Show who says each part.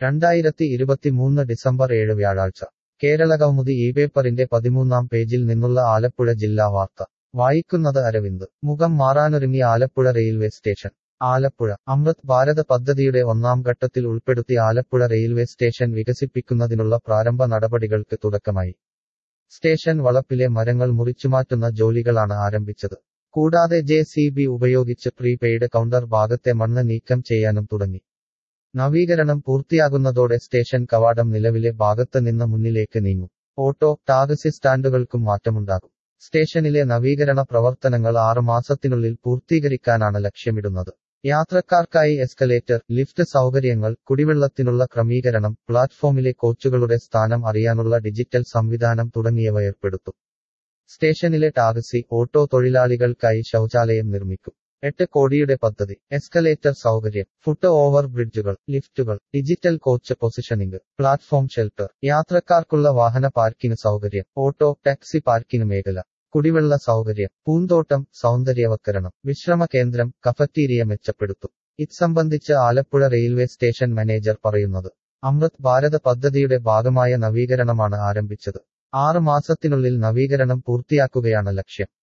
Speaker 1: രണ്ടായിരത്തി ഇരുപത്തിമൂന്ന് ഡിസംബർ ഏഴ് വ്യാഴാഴ്ച കേരളകൗമുദി ഈ പേപ്പറിന്റെ പതിമൂന്നാം പേജിൽ നിന്നുള്ള ആലപ്പുഴ ജില്ലാ വാർത്ത വായിക്കുന്നത് അരവിന്ദ് മുഖം മാറാനൊരുങ്ങി ആലപ്പുഴ റെയിൽവേ സ്റ്റേഷൻ ആലപ്പുഴ അമൃത് ഭാരത് പദ്ധതിയുടെ ഒന്നാം ഘട്ടത്തിൽ ഉൾപ്പെടുത്തി ആലപ്പുഴ റെയിൽവേ സ്റ്റേഷൻ വികസിപ്പിക്കുന്നതിനുള്ള പ്രാരംഭ നടപടികൾക്ക് തുടക്കമായി സ്റ്റേഷൻ വളപ്പിലെ മരങ്ങൾ മുറിച്ചുമാറ്റുന്ന ജോലികളാണ് ആരംഭിച്ചത് കൂടാതെ ജെ സി ബി ഉപയോഗിച്ച് പ്രീപെയ്ഡ് കൗണ്ടർ ഭാഗത്തെ മണ്ണ് നീക്കം ചെയ്യാനും തുടങ്ങി നവീകരണം പൂർത്തിയാകുന്നതോടെ സ്റ്റേഷൻ കവാടം നിലവിലെ ഭാഗത്ത് നിന്ന് മുന്നിലേക്ക് നീങ്ങും ഓട്ടോ ടാക്സി സ്റ്റാൻഡുകൾക്കും മാറ്റമുണ്ടാകും സ്റ്റേഷനിലെ നവീകരണ പ്രവർത്തനങ്ങൾ ആറ് മാസത്തിനുള്ളിൽ പൂർത്തീകരിക്കാനാണ് ലക്ഷ്യമിടുന്നത് യാത്രക്കാർക്കായി എസ്കലേറ്റർ ലിഫ്റ്റ് സൗകര്യങ്ങൾ കുടിവെള്ളത്തിനുള്ള ക്രമീകരണം പ്ലാറ്റ്ഫോമിലെ കോച്ചുകളുടെ സ്ഥാനം അറിയാനുള്ള ഡിജിറ്റൽ സംവിധാനം തുടങ്ങിയവ ഏർപ്പെടുത്തും സ്റ്റേഷനിലെ ടാക്സി ഓട്ടോ തൊഴിലാളികൾക്കായി ശൗചാലയം നിർമ്മിക്കും എട്ട് കോടിയുടെ പദ്ധതി എസ്കലേറ്റർ സൗകര്യം ഫുട് ഓവർ ബ്രിഡ്ജുകൾ ലിഫ്റ്റുകൾ digital coach positioning platform shelter യാത്രക്കാർക്കുള്ള വാഹന പാർക്കിംഗ് സൗകര്യം ഓട്ടോ ടാക്സി പാർക്കിംഗ് മേഖല കുടിവെള്ള സൗകര്യം പൂന്തോട്ടം സൗന്ദര്യവൽക്കരണം വിശ്രമ കേന്ദ്രം കഫറ്റീരിയ മെച്ചപ്പെടുത്തും ഇത് സംബന്ധിച്ച് ആലപ്പുഴ റെയിൽവേ സ്റ്റേഷൻ മാനേജർ പറയുന്നത് അമൃത് ഭാരത് പദ്ധതിയുടെ ഭാഗമായ നവീകരണമാണ് ആരംഭിച്ചത് ആറ് മാസത്തിനുള്ളിൽ നവീകരണം പൂർത്തിയാക്കുകയാണ് ലക്ഷ്യം